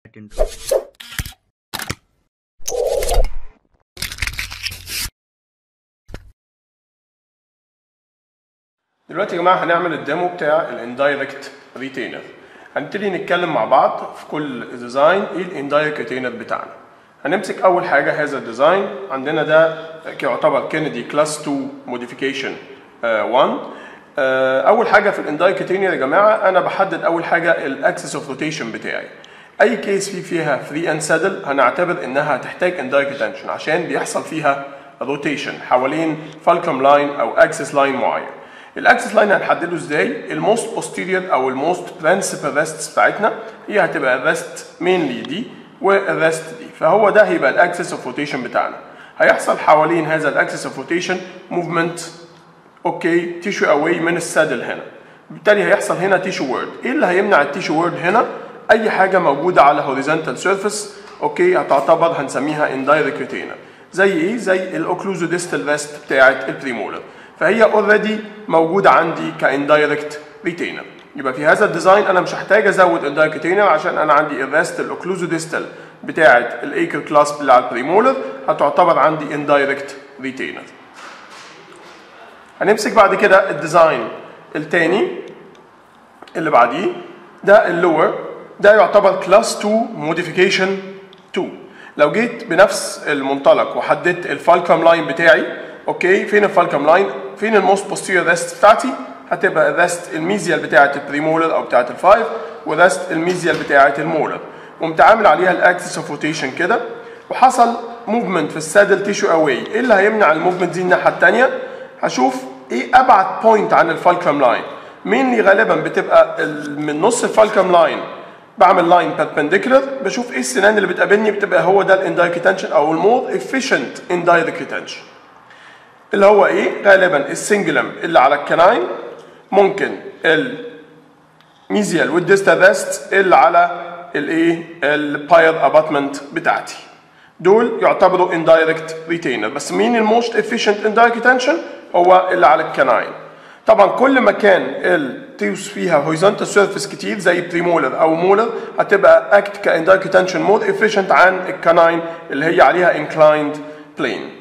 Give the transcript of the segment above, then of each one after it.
intro. دلوقتي يا جماعه هنعمل الديمو بتاع الاندايركت ريتينر هنبتدي نتكلم مع بعض في كل ديزاين ايه الاندايركت ريتينر بتاعنا هنمسك اول حاجه هذا الديزاين عندنا ده يعتبر كينيدي كلاس 2 موديفيكيشن 1 آه، اول حاجه في الاندايركت ريتينر يا جماعه انا بحدد اول حاجه الاكسس اوف روتيشن بتاعي اي كيس في فيها فري اند سادل هنعتبر انها هتحتاج اندايركت تنشن عشان بيحصل فيها روتيشن حوالين فالكم لاين او اكسس لاين معين الاكسس لاين هنحدده ازاي الموست بوستيريور او الموست برنسبل ريست بتاعتنا هي هتبقى الريست مينلي دي والريست دي فهو ده هيبقى الاكسس اوف روتيشن بتاعنا هيحصل حوالين هذا الاكسس اوف روتيشن موفمنت اوكي تيشو اواي من السادل هنا بالتالي هيحصل هنا تيشو وورد ايه اللي هيمنع التيشو وورد هنا اي حاجه موجوده على هوريزونتال سيرفيس اوكي هتعتبر هنسميها اندايركت ريتينر زي ايه زي الاوكلوزو ديستال فيست بتاعه البريمولر فهي اوريدي موجوده عندي كاندايركت ريتينر يبقى في هذا الديزاين انا مش هحتاج ازود اندايركت ريتينر عشان انا عندي الريست الاوكلوزو ديستال بتاعه الايكر كلاس بتاع البريمولر هتعتبر عندي اندايركت ريتينر هنمسك بعد كده الديزاين الثاني اللي بعديه ده اللور ده يعتبر كلاس 2 موديفيكيشن 2 لو جيت بنفس المنطلق وحددت الفالكم لاين بتاعي اوكي فين الفالكم لاين فين الموست بوستيريور ريست بتاعتي هتبقى الريست الميزيال بتاعه البريمولر او بتاعه الفايف والريست الميزيال بتاعه المولر قمت عامل عليها الاكسس اوف روتيشن كده وحصل موفمنت في السادل تيشو اواي ايه اللي هيمنع الموفمنت دي الناحيه الثانيه هشوف ايه ابعد بوينت عن الفالكم لاين مين غالبا بتبقى من نص الفالكم لاين بعمل لاين بيربنديكولار بشوف ايه السنان اللي بتقابلني بتبقى هو ده الاندايركت تنشن او المور افيشنت اندايركت تنشن اللي هو ايه غالبا السنجلم اللي على الكناين ممكن الميزيال والديستال ريست اللي على الايه الباير اباتمنت بتاعتي دول يعتبروا اندايركت ريتينر بس مين الموست افيشنت اندايركت تنشن هو اللي على الكناين طبعا كل ما كان التيوس فيها هوريزونتال سيرفيس كتير زي بريمولر او مولر هتبقى اكت كاندايركت تنشن مور افيشنت عن الكناين اللي هي عليها انكلايند بلين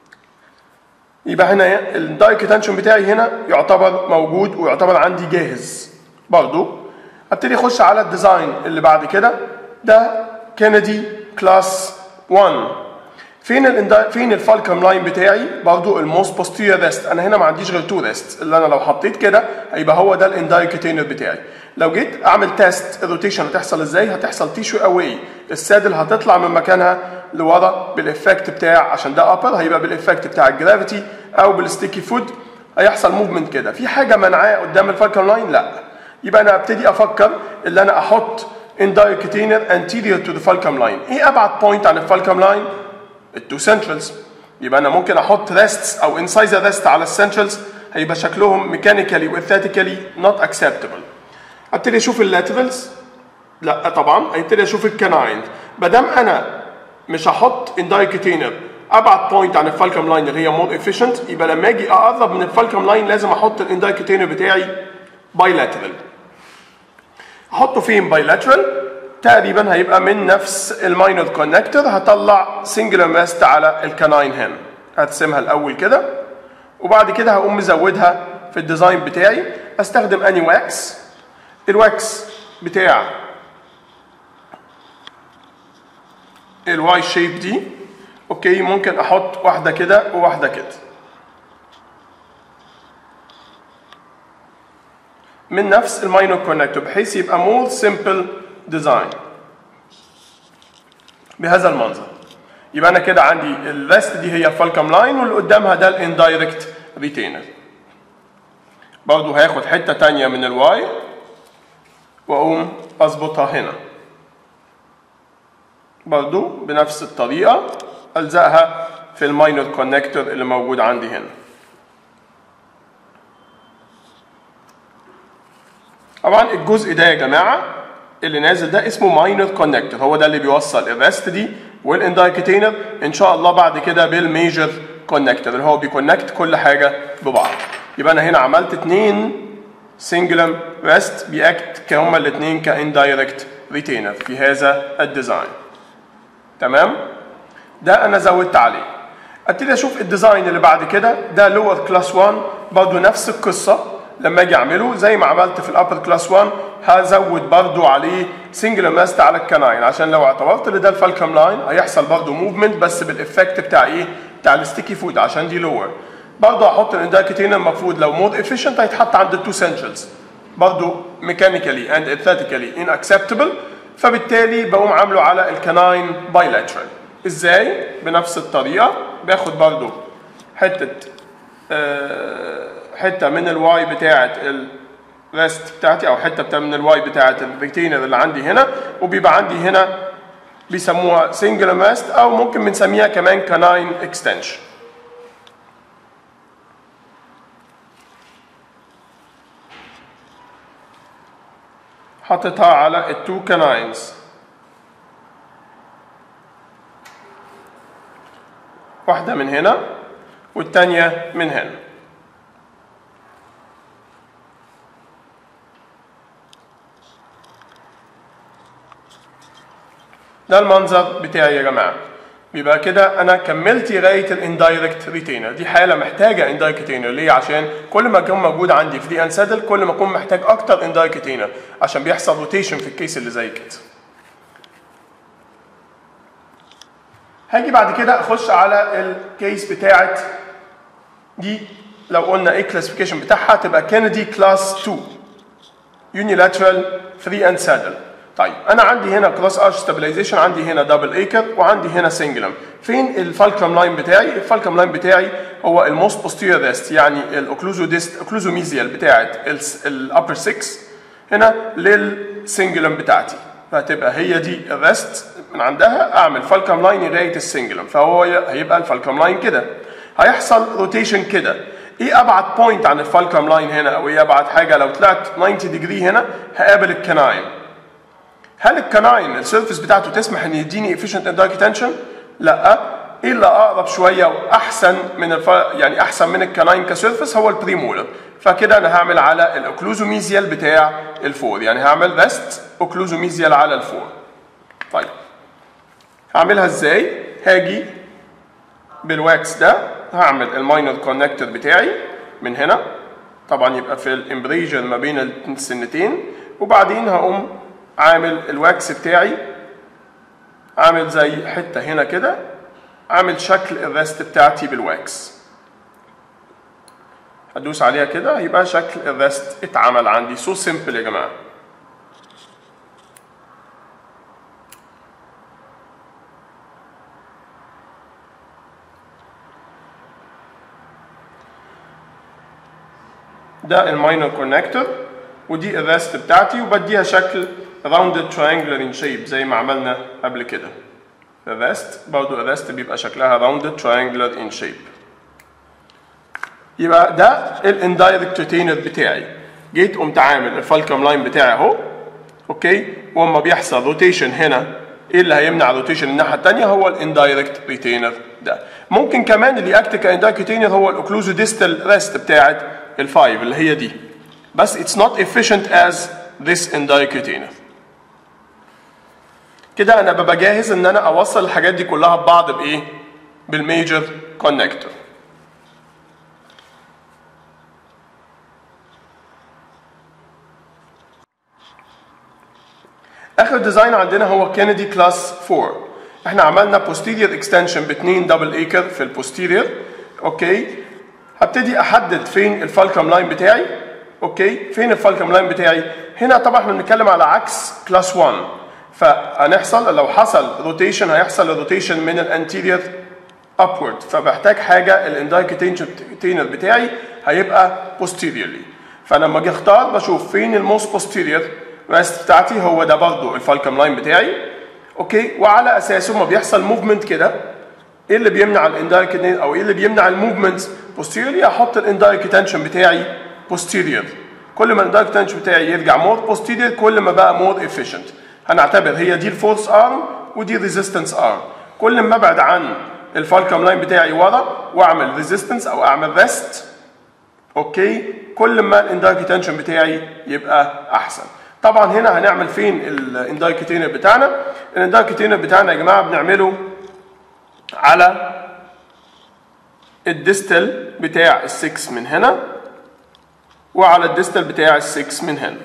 يبقى هنا الدايركت تنشن بتاعي هنا يعتبر موجود ويعتبر عندي جاهز برضو ابتدي اخش على الديزاين اللي بعد كده ده كينيدي كلاس 1 فين ال فين الفالكم لاين بتاعي برضو الموست بوستيريور ريست انا هنا ما عنديش غير تو ريست اللي انا لو حطيت كده هيبقى هو ده الاندايركتينر بتاعي لو جيت اعمل تيست الروتيشن هتحصل ازاي هتحصل تيشو اواي السادل هتطلع من مكانها لورا بالافكت بتاع عشان ده ابر هيبقى بالافكت بتاع الجرافيتي او بالستيكي فود هيحصل موفمنت كده في حاجه منعاه قدام الفالكم لاين لا يبقى انا ابتدي افكر اللي انا احط indirect retainer anterior to the fulcrum line ايه ابعد بوينت عن الفالكم لاين التو سنترالز يبقى انا ممكن احط ريستس او انسايزر ريست على السنترالز هيبقى شكلهم ميكانيكالي واثيتيكالي نوت اكسبتبل ابتدي اشوف اللاترالز لا طبعا هبتدي اشوف الكناين ما دام انا مش هحط اندايركت ريتينر ابعد بوينت عن الفالكم لاين اللي هي مور افيشنت يبقى لما اجي اقرب من الفالكم لاين لازم احط الاندايركت ريتينر بتاعي بايلاترال احطه فين بايلاترال تقريبا هيبقى من نفس الماينر كونكتور هطلع سنجل ريست على الكناين هنا هرسمها الاول كده وبعد كده هقوم مزودها في الديزاين بتاعي استخدم اني واكس الواكس بتاع الواي شيب دي اوكي ممكن احط واحده كده وواحده كده من نفس الماينر كونكتور بحيث يبقى مور سمبل ديزاين بهذا المنظر يبقى انا كده عندي الريست دي هي الفالكم لاين واللي قدامها ده الاندايركت ريتينر برضه هاخد حته تانية من الواي واقوم اظبطها هنا برضه بنفس الطريقه الزقها في الماينر كونكتور اللي موجود عندي هنا طبعا الجزء ده يا جماعه اللي نازل ده اسمه ماينر كونكتور هو ده اللي بيوصل الريست دي والاندايكتينر ان شاء الله بعد كده بالميجر كونكتور اللي هو بيكونكت كل حاجه ببعض يبقى انا هنا عملت اثنين سنجلم ريست بيأكت كهما الاثنين كاندايركت ريتينر في هذا الديزاين تمام ده انا زودت عليه ابتدي اشوف الديزاين اللي بعد كده ده لور كلاس 1 برضه نفس القصه لما اجي اعمله زي ما عملت في الابر كلاس 1 هزود برضه عليه سنجل ماست على الكناين عشان لو اعتبرت ان ده الفالكم لاين هيحصل برضه موفمنت بس بالافكت بتاع ايه؟ بتاع الستيكي فود عشان دي لور برضه هحط الاندايكتين المفروض لو مود افيشنت هيتحط عند التو سنشلز برضه ميكانيكالي اند اثليتيكالي ان اكسبتبل فبالتالي بقوم عامله على الكناين بايلاترال ازاي؟ بنفس الطريقه باخد برضه حته آه حته من الواي بتاعه الريست بتاعتي او حته بتاع من الواي بتاعه الريتينر اللي عندي هنا وبيبقى عندي هنا بيسموها سنجل ماست او ممكن بنسميها كمان كناين اكستنشن حطيتها على التو كناينز واحدة من هنا والتانية من هنا ده المنظر بتاعي يا جماعة بيبقى كده انا كملت لغايه الاندايركت ريتينر دي حاله محتاجه اندايركت ريتينر ليه عشان كل ما يكون موجود عندي فري اند سادل كل ما اكون محتاج اكتر اندايركت ريتينر عشان بيحصل روتيشن في الكيس اللي زي كده هاجي بعد كده اخش على الكيس بتاعت دي لو قلنا ايه الكلاسيفيكيشن بتاعها تبقى كينيدي كلاس 2 يونيلاترال فري اند سادل طيب انا عندي هنا كروس ارش ستابلايزيشن عندي هنا دبل ايكر وعندي هنا سنجلم فين الفالكرم لاين بتاعي الفالكرم لاين بتاعي هو الموست بوستيريور ريست يعني الاوكلوزو ديست اوكلوزو ميزيال بتاعت الابر 6 هنا للسنجلم بتاعتي فهتبقى هي دي الريست من عندها اعمل فالكرم لاين لغايه السنجلم فهو هيبقى الفالكرم لاين كده هيحصل روتيشن كده ايه ابعد بوينت عن الفالكرم لاين هنا او ايه ابعد حاجه لو طلعت 90 ديجري هنا هقابل الكناين هل الكناين السيرفيس بتاعته تسمح ان يديني efficient and تنشن؟ لا الا اقرب شويه واحسن من الف... يعني احسن من الكناين كسيرفيس هو البريمولر فكده انا هعمل على الاوكلوزوميزيال بتاع الفور يعني هعمل ريست اوكلوزوميزيال على الفور طيب هعملها ازاي؟ هاجي بالواكس ده هعمل الماينر كونكتور بتاعي من هنا طبعا يبقى في الامبريجر ما بين السنتين وبعدين هقوم عامل الواكس بتاعي عامل زي حتة هنا كده عامل شكل الريست بتاعتي بالواكس هدوس عليها كده يبقى شكل الريست اتعمل عندي سو so سيمبل يا جماعة ده الماينر كونكتور ودي الريست بتاعتي وبديها شكل راوندد triangular in shape زي ما عملنا قبل كده الريست برضو الريست بيبقى شكلها راوندد triangular in shape يبقى ده الاندايركت ريتينر بتاعي جيت قمت عامل الفالكم لاين بتاعي اهو اوكي واما بيحصل روتيشن هنا ايه اللي هيمنع روتيشن الناحيه الثانيه هو الاندايركت ريتينر ده ممكن كمان اللي ياكت كاندايركت ريتينر هو الاوكلوزو ديستال ريست بتاعت الفايف اللي هي دي بس it's not efficient as this indirect retainer كده انا ببقى جاهز ان انا اوصل الحاجات دي كلها ببعض بايه بالميجر كونكتور اخر ديزاين عندنا هو كينيدي كلاس 4 احنا عملنا posterior extension باتنين دبل ايكر في البوستيريور اوكي هبتدي احدد فين الفالكم لاين بتاعي اوكي فين الفالكم لاين بتاعي هنا طبعا احنا بنتكلم على عكس كلاس 1 فهنحصل لو حصل روتيشن هيحصل الروتيشن من الانتيريور upward فبحتاج حاجه الاندايكتينر بتاعي هيبقى posteriorly فانا لما اجي اختار بشوف فين الموست posterior ريست بتاعتي هو ده برضه الفالكم لاين بتاعي اوكي وعلى اساسه ما بيحصل موفمنت كده ايه اللي بيمنع الاندايركت او ايه اللي بيمنع الموفمنت posteriorly احط الاندايركت تنشن بتاعي posterior كل ما الاندايركت تنشن بتاعي يرجع مور posterior كل ما بقى مور efficient هنعتبر هي دي الفورس ارم ودي الريزيستنس ارم كل ما ابعد عن الفالكم لاين بتاعي ورا واعمل ريزيستنس او اعمل ريست اوكي كل ما الاندايركت تنشن بتاعي يبقى احسن طبعا هنا هنعمل فين الاندايكتينر بتاعنا الاندايكتينر بتاعنا يا جماعه بنعمله على الديستال بتاع ال6 من هنا وعلى الديستال بتاع ال6 من هنا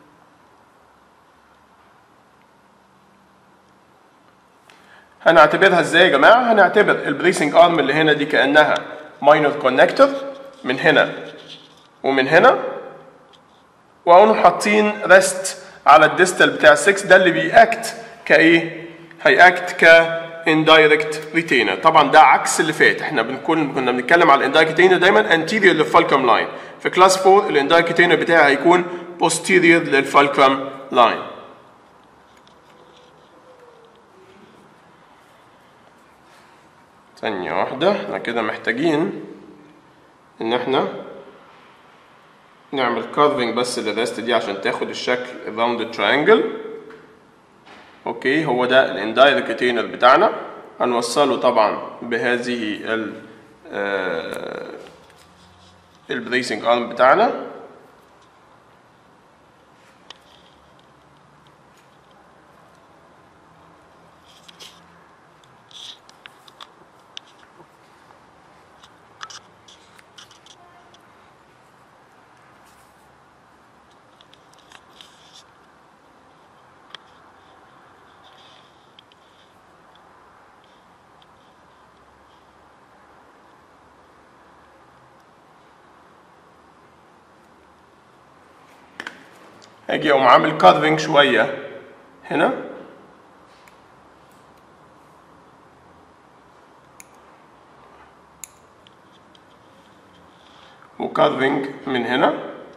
هنعتبرها ازاي يا جماعه هنعتبر البريسنج ارم اللي هنا دي كانها ماينر كونكتور من هنا ومن هنا وقوم حاطين ريست على الديستال بتاع 6 ده اللي بيأكت كايه هيأكت ك indirect retainer طبعا ده عكس اللي فات احنا بنكون كنا بنتكلم على الاندايركت ريتينر دايما anterior للفالكم لاين في كلاس 4 الاندايركت ريتينر بتاعي هيكون posterior للفالكم لاين ثانية واحدة احنا كده محتاجين ان احنا نعمل كارفنج بس للريست دي عشان تاخد الشكل الراوند تريانجل اوكي هو ده الاندايركت ريتينر بتاعنا هنوصله طبعا بهذه ال البريسنج ارم بتاعنا هاجي اقوم عامل كارفنج شويه هنا وكارفنج من هنا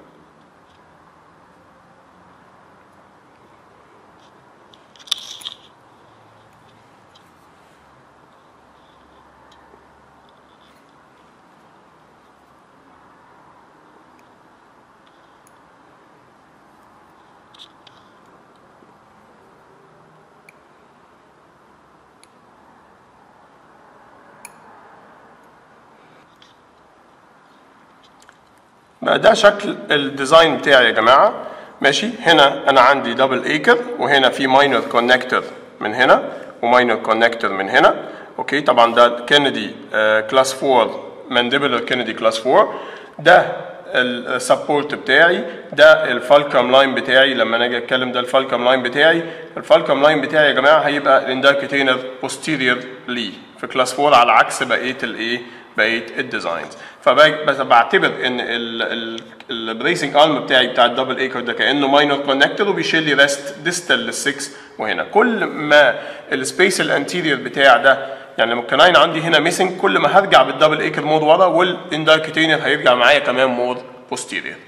بقى ده شكل الديزاين بتاعي يا جماعه ماشي هنا انا عندي دبل ايكر وهنا في ماينر كونكتور من هنا وماينر كونكتور من هنا اوكي طبعا ده كينيدي كلاس 4 مانديبلر كينيدي كلاس 4 ده السبورت بتاعي ده الفالكم لاين بتاعي لما اجي اتكلم ده الفالكم لاين بتاعي الفالكم لاين بتاعي يا جماعه هيبقى الاندايكتينر بوستيريور لي في كلاس 4 على عكس بقيه الايه بقيه الديزاينز فبعتبر ان البريسنج ارم بتاعي بتاع الدبل ايكر ده كانه ماينر كونكتور وبيشيل لي ريست ديستال لل6 وهنا كل ما السبيس الانتيريور بتاع ده يعني لما الكناين عندي هنا ميسنج كل ما هرجع بالدبل ايكر مود ورا والاندايكتينر هيرجع معايا كمان مود بوستيريور